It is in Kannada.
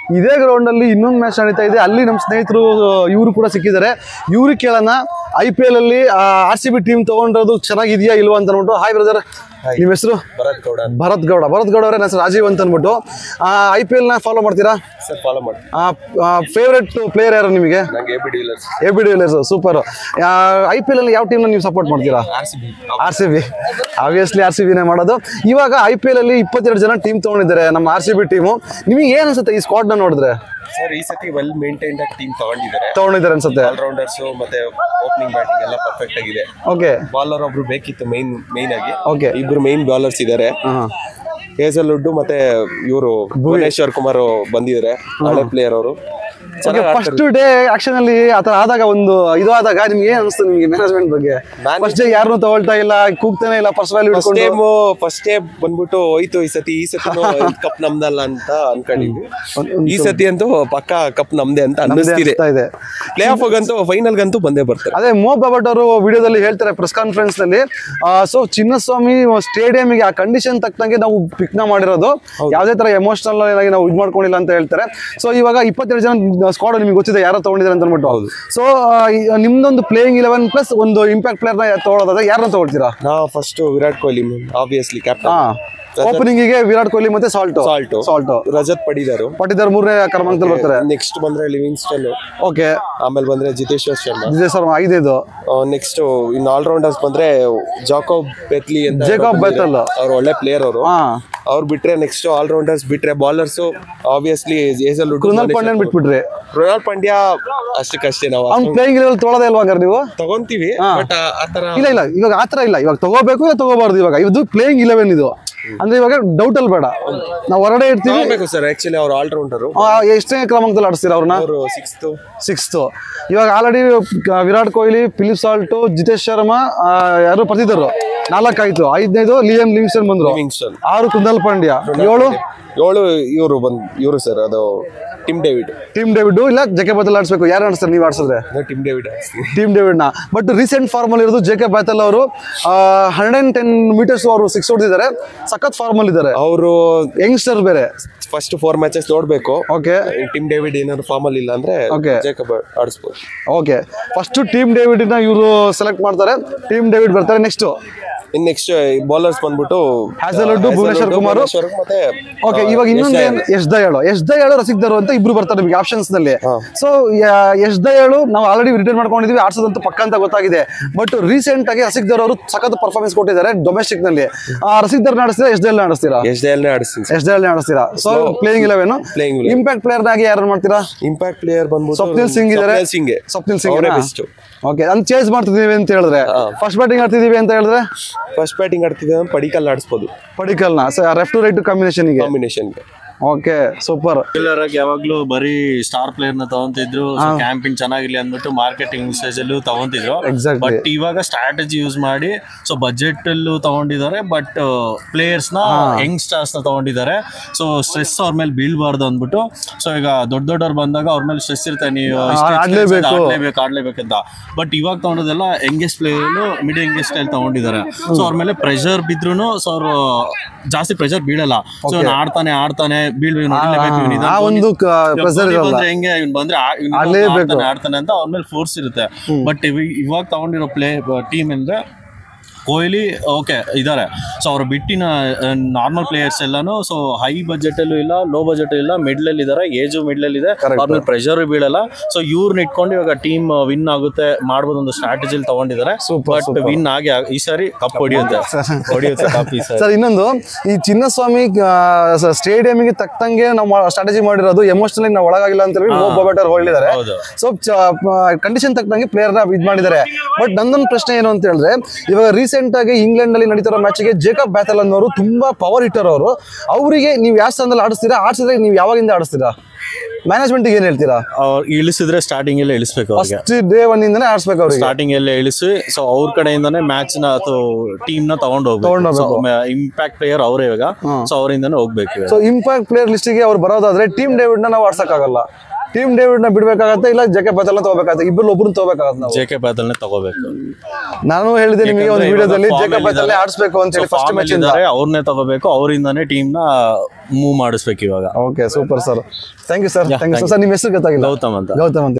ಇದೇ ಗ್ರೌಂಡ್ ಅಲ್ಲಿ ಇನ್ನೊಂದು ಮ್ಯಾಚ್ ನಡೀತಾ ಇದೆ ಅಲ್ಲಿ ನಮ್ಮ ಸ್ನೇಹಿತರು ಇವರು ಕೂಡ ಸಿಕ್ಕಿದ್ದಾರೆ ಇವ್ರಿಗೆ ಕೇಳೋಣ ಐ ಪಿ ಎಲ್ ಅಲ್ಲಿ ಆರ್ ಸಿ ಬಿ ಟೀಮ್ ತಗೊಂಡಿರೋದು ಚೆನ್ನಾಗಿದೆಯಾ ಇಲ್ವಾ ಅಂತ ಅಂದ್ಬಿಟ್ಟು ಹಾಯ್ ಬ್ರದರ್ ನಿಮ್ಮ ಹೆಸರು ಭರತ್ ಗೌಡ ಭರತ್ ಗೌಡ ಭರತ್ ಗೌಡ ಅವರೇ ನನ್ನ ಹೆಸರು ರಾಜೀವ್ ಅಂತ ಅಂದ್ಬಿಟ್ಟು ಐ ಪಿ ಎಲ್ನ ಫಾಲೋ ಮಾಡ್ತೀರಾ ಸರ್ ಫಾಲೋ ಮಾಡಿ ಫೇವ್ರೆಟ್ ಪ್ಲೇಯರ್ ಯಾರು ನಿಮಗೆ ನಂಗೆ A B de Villiers A B de Villiers super I P L ಅಲ್ಲಿ ಯಾವ ಟೀಮ್ನ ನೀವು ಸಪೋರ್ಟ್ ಮಾಡ್ತೀರಾ R C B R C B obviously R C ಬಿನೇ ಮಾಡೋದು ಇವಾಗ ಐ ಪಿ ಎಲ್ ಅಲ್ಲಿ ಇಪ್ಪತ್ತೆರಡು ಜನ ಟೀಮ್ ತಗೊಂಡಿದ್ದಾರೆ ನಮ್ಮ ಆರ್ ಸಿ ಬಿ ಟೀಮು ನಿಮಗೆ ಏನ್ ಅನ್ಸುತ್ತೆ ಈ ಸ್ಕ್ವಾಡ್ನ ನೋಡಿದ್ರೆ ಸರ್ ಈ ಸತಿ ವೆಲ್ ಮೇಂಟೈನ್ಡ್ ಆಗಿ ಟೀಮ್ ತಗೊಂಡಿದ್ದಾರೆ ತಗೊಂಡಿದ್ದಾರೆ ಅನ್ಸುತ್ತೆ ಆಲ್ರೌಂಡರ್ಸ್ ಮತ್ತೆ ಓಪನಿಂಗ್ ಬ್ಯಾಟಿಂಗ್ ಎಲ್ಲ ಪರ್ಫೆಕ್ಟ್ ಆಗಿದೆ ಓಕೆ ಬಾಲರ್ ಒಬ್ರು ಬೇಕಿತ್ತು ಮೈನ್ ಮೈನ್ ಆಗಿ Okay. ಇಬ್ರು ಮೈನ್ ಬಾಲರ್ಸ್ ಇದ್ದಾರೆ ಹೇಸಲ್ವುಡ್ ಮತ್ತೆ ಇವರು ಭುವನೇಶ್ವರ್ ಕುಮಾರ್ ಬಂದಿದ್ದಾರೆ ಹಳೆ ಪ್ಲೇಯರ್ ಅವರು ಫಸ್ಟ್ ಡೇ ಆಕ್ಷನ್ ಅಲ್ಲಿ ಆತರ ಆದಾಗ ಒಂದು ಇದು ಆದಾಗ ನಿಮ್ಗೆ ಏನ್ ಅನ್ಸ್ತು ನಿಮ್ಗೆ ಮ್ಯಾನೇಜ್ಮೆಂಟ್ ಬಗ್ಗೆ ನಾನು- ಫಸ್ಟ್ ಡೇ ಯಾರನ್ನೂ ತಗೊಳ್ತಾ ಇಲ್ಲ ಕೂಗ್ತಾನೆ ಇಲ್ಲ ಫಸ್ಟ್ ವ್ಯಾಲ್ಯೂ ಫಸ್ಟ್ ಹಿಡ್ಕೊಂಡು ಟೈಮ್ ಫಸ್ಟ್ ಟೈಮ್ ಬಂದ್ಬಿಟ್ಟು ಹೋಯ್ತು ಈ ಸತಿ ಈ ಸತಿ ಕಪ್ ನಮ್ದಲ್ಲ ಅಂತ ಅನ್ಕೊಂಡಿದ್ವಿ ಈ ಸತಿ ಅಂತೂ ಪಕ್ಕ ಕಪ್ ನಮ್ದೇ ಅಂತ ಅನ್ನಿಸ್ತಿದೆ ಅನಿಸ್ತಾ ಇದೆ ಪ್ಲೇ ಆಫ್ ಗಂತೂ ಫೈನಲ್ ಗಂತೂ ಬಂದೇ ಬರ್ತಾರೆ ಅದೇ ಮೋ ಬಾಬಟ್ ಅವರು ವಿಡಿಯೋದಲ್ಲಿ ಹೇಳ್ತಾರೆ ಪ್ರೆಸ್ ಕಾನ್ಫರೆನ್ಸ್ ನಲ್ಲಿ ಸೊ ಚಿನ್ನಸ್ವಾಮಿ ಸ್ಟೇಡಿಯಂಗೆ ಆ ಕಂಡೀಷನ್ ತಕ್ಕಂಗೆ ನಾವು ಪಿಕ್ ನ ಮಾಡಿರೋದು ಯಾವುದೇ ತರ ಎಮೋಷನಲ್ ಆಗಿ ನಾವು ಇದು ಮಾಡ್ಕೊಂಡಿಲ್ಲ ಅಂತ ಹೇಳ್ತಾರೆ ಸೊ ಇವಾಗ ಇಪ್ಪತ್ತೆರಡು ಜನ ಸ್ಕ್ವಾಡ್ ನಿಮಗೆ ಗೊತ್ತಿದೆ ಯಾರೋ ತಗೊಂಡಿದ್ದಾರೆ ಅಂತ ಅಂದ್ಬಿಟ್ಟು ಸೊ ನಿಮ್ದೊಂದು ಪ್ಲೇಯಿಂಗ್ ಇಲೆವೆನ್ ಪ್ಲಸ್ ಒಂದು ಇಂಪ್ಯಾಕ್ಟ್ ಪ್ಲೇಯರ್ ನ ತಗೊಳ್ಳೋದಾದ್ರೆ ಯಾರನ್ನ ತಗೊಳ್ತೀರಾ ನಾ ಫಸ್ಟ್ ವಿರಾಟ್ ಕೊಹ್ಲಿ ಆಬ್ವಿಯಸ್ಲಿ ಹಾ ಕ್ಯಾಪ್ಟನ್ ಓಪನಿಂಗ್ ಗೆ ವಿರಾಟ್ ಕೊಹ್ಲಿ ಮತ್ತೆ salt salt salt Rajat Patidar Patidar ಮೂರನೇ ಕ್ರಮಾಂಕದಲ್ಲಿ ಬರ್ತಾರೆ ನೆಕ್ಸ್ಟ್ ಬಂದ್ರೆ ಲಿವಿಂಗ್ಸ್ಟನ್ ಓಕೆ ಆಮೇಲೆ ಬಂದ್ರೆ ಜಿತೇಶ್ವರ್ ಶರ್ಮಾ ವಿಜಯ್ ಶರ್ಮಾ ಐದೈದು ನೆಕ್ಸ್ಟ್ ಇನ್ ಆಲ್ರೌಂಡರ್ಸ್ ಬಂದ್ರೆ ಜಾಕೋಬ್ ಬೆತ್ಲಿ ಅಂತ ಜೇಕಾಬ್ ಬೆಥಲ್. ಅವ್ರು ಒಳ್ಳೆ ಪ್ಲೇಯರ್ ಅವರು ಹಾ ಅವ್ರು ಬಿಟ್ರೆ ನೆಕ್ಸ್ಟ್ ಆಲ್ರೌಂಡರ್ಸ್ ಬಿಟ್ರೆ ಬಾಲರ್ಸ್ ಆಬ್ವಿಯಸ್ಲಿ ಏಸಲ್ ಕೃಣಾಲ್ ಪಾಂಡ್ಯನ್ ಬಿಟ್ಬಿಟ್ರಿ ಕೃಣಾಲ್ ಪಾಂಡ್ಯ ಅಷ್ಟಕ್ಕಷ್ಟೇ ನಾವು ಅವ್ನ್ ಪ್ಲೇಯಿಂಗ್ ಲೆವೆಲ್ ತೊಗೊಳೋದೇ ಇಲ್ವಾ ಹಂಗಾರೆ ನೀವು ತಗೊಂತೀವಿ ಬಟ್ ಆತರ ಇಲ್ಲ ಇಲ್ಲ ಇವಾಗ ಆತರ ಇಲ್ಲ ಇವಾಗ ತಗೋಬೇಕು ಇಲ್ಲ ತಗೋಬಾರ್ದು ಇವಾಗ ಇದು ಪ್ಲೇಯಿಂಗ್ ಇಲೆವೆನ್ ಇದು ಅಂದ್ರೆ ಇವಾಗ ಡೌಟ್ ಅಲ್ಲಿ ಬೇಡ ನಾವು ಹೊರಗಡೆ ಇರ್ತೀವಿ ತಗೋಬೇಕು ಸರ್ ಆಕ್ಚುಲಿ ಅವ್ರು ಆಲ್ರೌಂಡರ್ ಆ, ಎಷ್ಟನೇ ಕ್ರಮಾಂಕದಲ್ಲಿ ಆಡಿಸ್ತೀರಾ ಅವ್ರನ್ನ ಅವರು ಸಿಕ್ಸ್ತ್ ಸಿಕ್ಸ್ತ್ ಇವಾಗ already Virat Kohli Philip Salt Jitesh Sharma ಆ, ಯಾರು ಬರ್ತಿದ್ದರು ನಾಲ್ಕಾಯ್ತು ಐದನೇದು ಲಿಯಮ್ ಲಿವಿಂಗ್ಸ್ಟನ್ ಬಂದ್ರು ಲಿವಿಂಗ್ಸ್ಟನ್ ಆರು ಕುಂದಲ್ ಪಾಂಡ್ಯ ಏಳು ಏಳು ಇವರು ಬಂದ್ ಇವರು ಸರ್ ಅದು ಟಿಮ್ ಡೇವಿಡ್ ಟೀಮ್ ಡೇವಿಡ್ ಇಲ್ಲ ಜಕೆ ಬದಲ್ ಆಡಿಸ್ಬೇಕು ಯಾರು ಆಡಿಸ್ತಾರೆ ನೀವು ಆಡಿಸಿದ್ರೆ ಟಿಮ್ ಡೇವಿಡ್ ಟೀಮ್ ಡೇವಿಡ್ನ ಬಟ್ ರೀಸೆಂಟ್ ಫಾರ್ಮ್ ಅಲ್ಲಿ ಇರೋದು ಜೆ ಕೆ ಬ್ಯಾತಲ್ ಅವರು ಹಂಡ್ರೆಡ್ ಅಂಡ್ ಟೆನ್ ಮೀಟರ್ಸ್ ಅವರು ಸಿಕ್ಸ್ ಹೊಡೆದಿದ್ದಾರೆ ಸಖತ್ ಫಾರ್ಮ್ ಅಲ್ಲಿ ಇದ್ದಾರೆ ಅವರು ಯಂಗ್ಸ್ಟರ್ ಬೇರೆ ಫಸ್ಟ್ ಫೋರ್ ಮ್ಯಾಚಸ್ ನೋಡ್ಬೇಕು ಓಕೆ ಟಿಮ್ ಡೇವಿಡ್ ಏನಾದ್ರು ಫಾರ್ಮ್ ಅಲ್ಲಿ ಇಲ್ಲ ಅಂದ್ರೆ Okay. ಜೇಕಬ್ ಆಡಿಸ್ಬೋದು ಓಕೆ ಫಸ್ಟ್ ಟೀಮ್ ಡೇವಿಡ್ ನ ಇವರು ಸೆಲೆಕ್ಟ್ ಮಾಡ್ತಾರೆ ಟೀಮ್ ಡೇವಿಡ್ ಬರ್ತಾರೆ ನೆಕ್ಸ್ಟ್ ಇನ್ ನೆಕ್ಸ್ಟ್ ಬೌಲರ್ಸ್ ಬಂದ್ಬಿಟ್ಟು ಹ್ಯಾಸಲ್ವುಡ್, ಭುವನೇಶ್ವರ್ ಕುಮಾರ್. ಭುವನೇಶ್ವರ್ ಮತ್ತೆ ಓಕೆ ಆ, ಇವಾಗ ಇನ್ನೊಂದು ಯಶ್ ಏನ್ ದಯಾಳ್. ಎಸ್ ದಯಾಳು ಎಸ್ ದಯಾಳು ರಸಿಕ್ ದರು ಅಂತ ಇಬ್ರು ಬರ್ತಾರೆ ನಿಮಗೆ ಆಪ್ಷನ್ಸ್ ನಲ್ಲಿ ಸೊ ಎಸ್ ದಯಾಳು ನಾವು ಆಲ್ರೆಡಿ ರಿಟರ್ನ್ ಮಾಡ್ಕೊಂಡಿದ್ವಿ ಆಡ್ಸೋದಂತೂ ಪಕ್ಕ ಅಂತ ಗೊತ್ತಾಗಿದೆ ಬಟ್ ರೀಸೆಂಟ್ ಆಗಿ ರಸಿಕ್ ದರ್ ಅವರು ಸಖತ್ ಪರ್ಫಾರ್ಮೆನ್ಸ್ ಕೊಟ್ಟಿದ್ದಾರೆ ಡೊಮೆಸ್ಟಿಕ್ ನಲ್ಲಿ ಆ ರಸಿಕ್ ದರ್ ಆಡಿಸ್ತೀರಾ ಎಸ್ ದಯಾಲ್ ಆಡಿಸ್ತೀರಾ ಯಶ್ ದಯಾಲ್ನೇ ಆಡಿಸ್ತೀನಿ ಎಸ್ ದಯಾಲ್ ಆಡಿಸ್ತೀರಾ so playing eleven Playing eleven. Impact player ಆಗಿ ಯಾರು ಮಾಡ್ತೀರಾ ಇಂಪ್ಯಾಕ್ಟ್ ಪ್ಲೇಯರ್ ಬಂದ್ಬಿಟ್ಟು ಸ್ವಪ್ನಿಲ್ ಸಿಂಗ್ ಇದ್ದಾರೆ ಸ್ವಪ್ನಿಲ್ ಸಿಂಗ್ ಸ್ವಪ್ನಿಲ್ ಸಿಂಗ್ ಅವರೇ ಬೆಸ್ಟ್ ಓಕೆ ನಾನು ಚೇಂಜ್ ಮಾಡ್ತಿದೀವಿ ಅಂತ ಹೇಳಿದ್ರೆ ಫಸ್ಟ್ ಬ್ಯಾಟಿಂಗ್ ಆಡ್ತಿದೀವಿ ಅಂತ ಹೇಳಿದ್ರೆ ಫಸ್ಟ್ ಬ್ಯಾಟಿಂಗ್ ಆಡ್ತಿದ್ದೆ ಅಂದ್ರೆ ಪಡಿಕಲ್ ಆಡಿಸ್ಬೋದು ಪಡಿಕಲ್ನ ಲೆಫ್ಟ್ ಟು ರೈಟ್ ಕಾಂಬಿನೇಷನ್ಗೆ ಕಾಂಬಿನೇಷನ್ಗೆ ಓಕೆ ಸೂಪರ್ ರೆಗ್ಯುಲರ್ ಆಗಿ ಯಾವಾಗ್ಲೂ ಬರೀ ಸ್ಟಾರ್ ಪ್ಲೇಯರ್ ನ ತಗೊಂತಿದ್ರು ಕ್ಯಾಂಪಿಂಗ್ ಚೆನ್ನಾಗಿರ್ಲಿ ಅಂದ್ಬಿಟ್ಟು ಮಾರ್ಕೆಟಿಂಗ್ ಸ್ಟೇಜ್ ಅಲ್ಲೂ ತಗೊಂತಿದ್ರು Exactly. ಬಟ್ ಇವಾಗ ಸ್ಟ್ರಾಟಜಿ ಯೂಸ್ ಮಾಡಿ ಸೊ ಬಜೆಟ್ ಅಲ್ಲೂ ತಗೊಂಡಿದ್ದಾರೆ ಬಟ್ ಪ್ಲೇಯರ್ಸ್ ನ ಯಂಗ್ ಸ್ಟಾರ್ಸ್ ನ ತಗೊಂಡಿದ್ದಾರೆ ಸೊ ಸ್ಟ್ರೆಸ್ ಅವ್ರ ಮೇಲೆ ಬೀಳ್ಬಾರ್ದು ಅಂದ್ಬಿಟ್ಟು ಸೊ ಈಗ ದೊಡ್ಡ ದೊಡ್ಡವ್ರು ಬಂದಾಗ ಅವ್ರ ಮೇಲೆ ಸ್ಟ್ರೆಸ್ ಇರುತ್ತೆ ನೀವು ಇಷ್ಟೇ ಆಡ್ಲೇಬೇಕು. experience ಇದೆ, ಆಡ್ಲೇಬೇಕು ಆಡ್ಲೇಬೇಕು ಅಂತ ಬಟ್ ಇವಾಗ ತಗೊಂಡದೆಲ್ಲ ಯಂಗೆಸ್ಟ್ ಪ್ಲೇಯರ್ ಮಿಡ್ ಯಂಗೆಸ್ಟ್ ಅಲ್ಲಿ ತಗೊಂಡಿದ್ದಾರೆ ಸೊ ಅವ್ರ ಮೇಲೆ ಪ್ರೆಷರ್ ಬಿದ್ರು ಸೊ ಅವರು ಜಾಸ್ತಿ ಪ್ರೆಷರ್ ಬೀಳಲ್ಲ ಸೊ ಇವ್ನು ಆಡ್ತಾನೆ ಆಡ್ತಾನೆ ಬೀಳ್ಬೇಕು ನೋಡಿಲೇಬೇಕು ಇವ್ನು ಇದನ್ನ ಆ ಒಂದು ಕ- ಇವಾಗ pressure ಧೋನಿ ಇರಲ್ಲ. ಬಂದ್ರೆ ಹೆಂಗೆ ಇವ್ನು ಬಂದ್ರೆ ಆ- ಇವ್ನು ಆಡ್ಲೇಬೇಕು. ಆಡ್ತಾನೆ ಆಡ್ತಾನೆ ಅಂತ ಅವ್ರ ಮೇಲೆ ಫೋರ್ಸ್ ಇರುತ್ತೆ ಬಟ್ ಇವಾಗ ತಗೊಂಡಿರೋ ಪ್ಲೇ ಟೀಮ್ ಅಂದ್ರೆ ಕೊಹ್ಲಿ ಓಕೆ ಇದ್ದಾರೆ ಸೊ ಅವ್ರು ಬಿಟ್ಟಿನ ನಾರ್ಮಲ್ ಪ್ಲೇಯರ್ಸ್ ಎಲ್ಲಾನು ಸೊ ಹೈ ಬಜೆಟ್ ಅಲ್ಲೂ ಇಲ್ಲ ಲೋ ಬಜೆಟ್ ಇಲ್ಲ ಮಿಡ್ಲ್ ಅಲ್ಲಿ ಇದಾರೆ ಏಜು ಮಿಡ್ಲ್ ಅಲ್ಲಿ ಇದೆ ಅವ್ರ ಮೇಲೆ ಪ್ರೆಷರ್ ಬೀಳಲ್ಲ ಸೊ ಇವ್ರನ್ನ ಇಟ್ಕೊಂಡು ಇವಾಗ ಟೀಮ್ ವಿನ್ ಆಗುತ್ತೆ ಮಾಡ್ಬೋದು ಒಂದು ಸ್ಟ್ರಾಟಜಿಲಿ ತಗೊಂಡಿದ್ದಾರೆ ಬಟ್ ವಿನ್ ಆಗಿ ಆಗ್- ಈ ಸಾರಿ ಕಪ್ ಹೊಡಿಯುತ್ತೆ ಹೊಡಿಯುತ್ತೆ ಕಪ್ ಈ ಸಾರಿ ಸರ್ ಇನ್ನೊಂದು ಈ ಚಿನ್ನಸ್ವಾಮಿ ಸ್ಟೇಡಿಯಂಗೆ ತಕ್ಕಂಗೆ ನಾವು ಸ್ಟ್ರಾಟಜಿ ಮಾಡಿರೋದು ಎಮೋಷನಲಿ ನಾವು ಒಳಗಾಗಿಲ್ಲ ಅಂತ ಹೇಳಿ ಒಬ್ಬ ಬ್ಯಾಟರ್ ಹೇಳಿದ್ದಾರೆ ಹೌದು. ಸೊ ಕಂಡೀಷನ್ ತಕ್ಕಂಗೆ ಪ್ಲೇಯರ್ ನ ಇದು ಮಾಡಿದ್ದಾರೆ ಬಟ್ ನಂದೊಂದು ಪ್ರಶ್ನೆ ಏನು ಅಂತ ಹೇಳಿದ್ರೆ ಇವಾಗ ರೀಸೆಂಟ್ ಆಗಿ ಇಂಗ್ಲೆಂಡ್ ಅಲ್ಲಿ ನಡೀತಿರೋ ಮ್ಯಾಚ್ಗೆ ಜೇಕಬ್ ಬ್ಯಾಥಲ್ ಅನ್ನೋರು ತುಂಬಾ ಪವರ್ ಹಿಟ್ಟರ್ ಅವರು ಅವರಿಗೆ ನೀವು ಯಾವ ಸ್ಥಾನದಲ್ಲಿ ಆಡಿಸ್ತೀರಾ ಆಡಿಸಿದ್ರೆ ನೀವು ಯಾವಾಗಿಂದ ಆಡಿಸ್ತೀರಾ ಮ್ಯಾನೇಜ್ಮೆಂಟ್ ಏನ್ ಹೇಳ್ತೀರಾ ಅವ್ರು ಇಳಿಸಿದ್ರೆ ಸ್ಟಾರ್ಟಿಂಗ್ ಎಲ್ಲ ಇಳಿಸ್ಬೇಕು ಅವ್ರಿಗೆ ಫಸ್ಟ್ ಡೇ ಒನ್ ಇಂದನೇ ಆಡಿಸ್ಬೇಕು ಅವ್ರಿಗೆ ಸ್ಟಾರ್ಟಿಂಗ್ ಎಲ್ಲ ಇಳಿಸಿ ಸೊ ಅವ್ರ ಕಡೆಯಿಂದಾನೇ ಮ್ಯಾಚ್ ನ ಅಥವಾ ಟೀಮ್ ನ ತಗೊಂಡು ಹೋಗ್ಬೇಕು ಇಂಪ್ಯಾಕ್ಟ್ ಪ್ಲೇಯರ್ ಅವರೇ ಇವಾಗ ಸೊ ಅವರಿಂದಾನೇ ಹೋಗ್ಬೇಕು ಇವಾಗ. ಸೊ ಇಂಪ್ಯಾಕ್ಟ್ ಪ್ಲೇಯರ್ ಲಿಸ್ಟಿಗೆ ಅವ್ರು ಬರೋದಾದ್ರೆ ಟೀಮ್ ಡೇವಿಡ್ ನ ನಾವು ಆಡ್ಸಕ್ಕಾಗಲ್ಲ ಟೀಮ್ ಡೇವಿಡ್ ನ ಬಿಡ್ಬೇಕಾಗತ್ತೆ ಇಲ್ಲ ಜೆ ಕೆ ಬದಲ ತಗೋಬೇಕಾಗತ್ತೆ ಇಬ್ಬರು ಒಬ್ರು ತಗೋಬೇಕಾಗತ್ತೆ ನಾವು ಜೆ ಕೆ ಬ್ಯಾತಲ್ನೇ ತಗೋಬೇಕು ನಾನು ಹೇಳಿದೆ ನಿಮಗೆ ಒಂದು ವಿಡಿಯೋದಲ್ಲಿ ಜೆ ಕೆ ಬದಲೇ ಆಡಿಸ್ಬೇಕು ಅಂತ ಹೇಳಿ ಫಸ್ಟ್ ಮ್ಯಾಚ್ ಇಂದ ಅವ್ರನ್ನೇ ತಗೋಬೇಕು ಅವರಿಂದಾನೇ ಟೀಮ್ ನ ಮೂವ್ ಮಾಡಿಸ್ಬೇಕು ಇವಾಗ okay super sir thank you sir thank you sir ನಿಮ್ಮ ಹೆಸರು ಗೊತ್ತಾಗಿಲ್ಲ ಗೌತಮ್ ಅಂತ ಗೌತಮ್ ಅಂತ